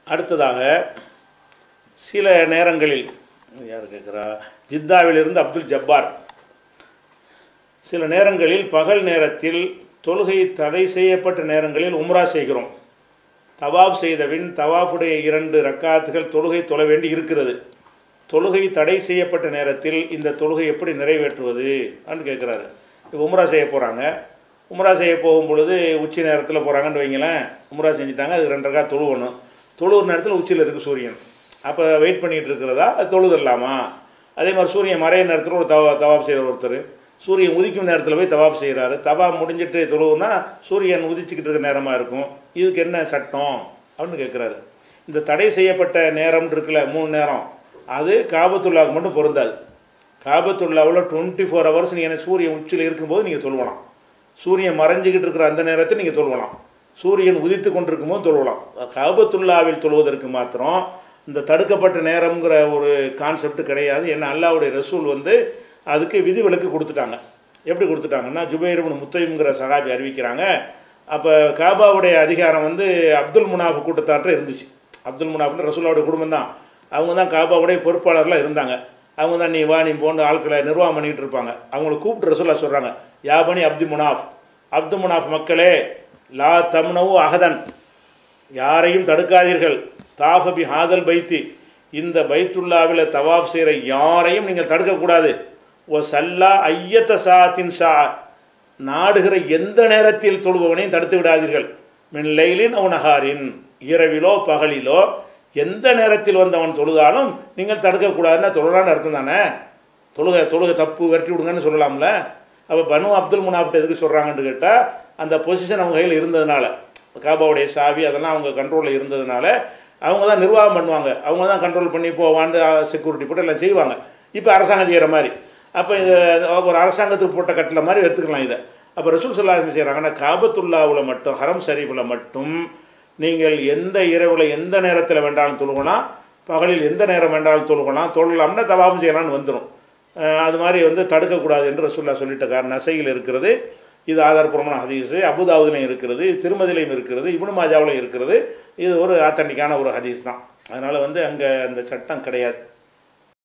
அடுத்ததாக சில நேரங்களில் யார் கேட்குறா ஜித்தாவிலிருந்து அப்துல் ஜப்பார் சில நேரங்களில் பகல் நேரத்தில் தொழுகை தடை செய்யப்பட்ட நேரங்களில் உம்ரா செய்கிறோம் தவாப் செய்தபின் தவாஃபுடைய இரண்டு ரக்காத்துகள் தொழுகை தொழ வேண்டி இருக்கிறது தொழுகை தடை செய்யப்பட்ட நேரத்தில் இந்த தொழுகை எப்படி நிறைவேற்றுவது அப்படின்னு கேட்குறாரு இப்போ உம்ரா செய்ய போகிறாங்க உம்ரா செய்ய போகும் பொழுது உச்சி நேரத்தில் போகிறாங்கன்னு வைங்களேன் உம்ரா செஞ்சுட்டாங்க அது ரெண்டு ரக்கா தொழுவணும் தொழுவுற நேரத்தில் உச்சியில் இருக்குது சூரியன் அப்போ வெயிட் பண்ணிகிட்டு இருக்கிறதா அது தொழுதரலாமா அதே மாதிரி சூரியன் மறைய நேரத்தில் ஒரு தவா தவாப் செய்கிற ஒருத்தர் சூரியன் உதிக்கும் நேரத்தில் போய் தவாப் செய்கிறாரு தவாப் முடிஞ்சிட்டு தொழுவுனா சூரியன் உதிச்சுக்கிட்டு இருக்கிற நேரமாக இருக்கும் இதுக்கு என்ன சட்டம் அப்படின்னு கேட்குறாரு இந்த தடை செய்யப்பட்ட நேரம் இருக்குல்ல மூணு நேரம் அது காபத்துல்லாவுக்கு மட்டும் பொருந்தாது காபத்துல்லாவில் டுவெண்ட்டி ஃபோர் ஹவர்ஸ் நீங்கள் சூரியன் உச்சியில் இருக்கும்போது நீங்கள் தொழுவலாம் சூரியன் மறைஞ்சிக்கிட்டு இருக்கிற அந்த நேரத்தில் நீங்கள் தொழுவலாம் சூரியன் உதித்து கொண்டிருக்கும் போது தொழுவலாம் காபத்துல்லாவில் தொழுவதற்கு மாத்திரம் இந்த தடுக்கப்பட்ட நேரம்ங்கிற ஒரு கான்செப்ட் கிடையாது ஏன்னா அல்லாவுடைய ரசூல் வந்து அதுக்கு விதிவிலக்கு கொடுத்துட்டாங்க எப்படி கொடுத்துட்டாங்கன்னா ஜுபைரபுன் முத்தையுங்கிற சகாபி அறிவிக்கிறாங்க அப்போ காபாவுடைய அதிகாரம் வந்து அப்துல் முனாஃப் கூட்டத்தாட்டில் இருந்துச்சு அப்துல் முனாஃப்னு ரசூலாவுடைய குடும்பம் தான் அவங்க தான் காபாவுடைய பொறுப்பாளர்களாக இருந்தாங்க அவங்க தான் நீ வா நீ போன்ற ஆட்களை நிர்வாகம் பண்ணிகிட்டு இருப்பாங்க அவங்கள கூப்பிட்டு ரசூலா சொல்கிறாங்க யாபனி அப்து முனாஃப் அப்து முனாஃப் மக்களே லா தம்னவு அகதன் யாரையும் தடுக்காதீர்கள் தாஃபபி ஹாதல் பைத்தி இந்த பைத்துல்லாவில் தவாப் செய்கிற யாரையும் நீங்கள் தடுக்கக்கூடாது ஓ சல்லா ஐயத்த சாத்தின் ஷா நாடுகிற எந்த நேரத்தில் தொழுபவனையும் தடுத்து விடாதீர்கள் மின் லைலின் அவனஹாரின் இரவிலோ பகலிலோ எந்த நேரத்தில் வந்தவன் தொழுதாலும் நீங்கள் தடுக்கக்கூடாதுன்னா தொழுறான்னு அர்த்தம் தானே தொழுகை தொழுகை தப்பு வெட்டி விடுங்கன்னு சொல்லலாம்ல அப்போ பனு அப்துல் முனாஃப்ட் எதுக்கு சொல்கிறாங்கன்னு கேட்டால் அந்த பொசிஷன் அவங்க கையில் இருந்ததுனால காபாவுடைய சாவி அதெல்லாம் அவங்க கண்ட்ரோலில் இருந்ததுனால அவங்க தான் நிர்வாகம் பண்ணுவாங்க அவங்க தான் கண்ட்ரோல் பண்ணி போவாண்டு செக்யூரிட்டி போட்டு எல்லாம் செய்வாங்க இப்போ அரசாங்கம் செய்கிற மாதிரி அப்போ இது ஒரு அரசாங்கத்துக்கு போட்ட கட்டில் மாதிரி எடுத்துக்கலாம் இதை அப்போ ரசூல் சொல்லா செய்கிறாங்கன்னா காபத்துல்லாவில் மட்டும் ஹரம் ஷரீஃபில் மட்டும் நீங்கள் எந்த இரவில் எந்த நேரத்தில் வேண்டாலும் தொழுகலாம் பகலில் எந்த நேரம் வேண்டாலும் தொழுகலாம் தொழலாம்னா தவாபம் செய்யலாம்னு வந்துடும் அது மாதிரி வந்து தடுக்கக்கூடாது என்று ரசூல்லா சொல்லிட்ட காரணம் நசையில் இருக்கிறது இது ஆதாரபூர்வமான ஹதீஸு அபுதாவுதிலையும் இருக்கிறது திருமதிலையும் இருக்கிறது இபுனு மாஜாவிலையும் இருக்கிறது இது ஒரு ஆத்தன்டிக்கான ஒரு ஹதீஸ் தான் அதனால் வந்து அங்கே அந்த சட்டம் கிடையாது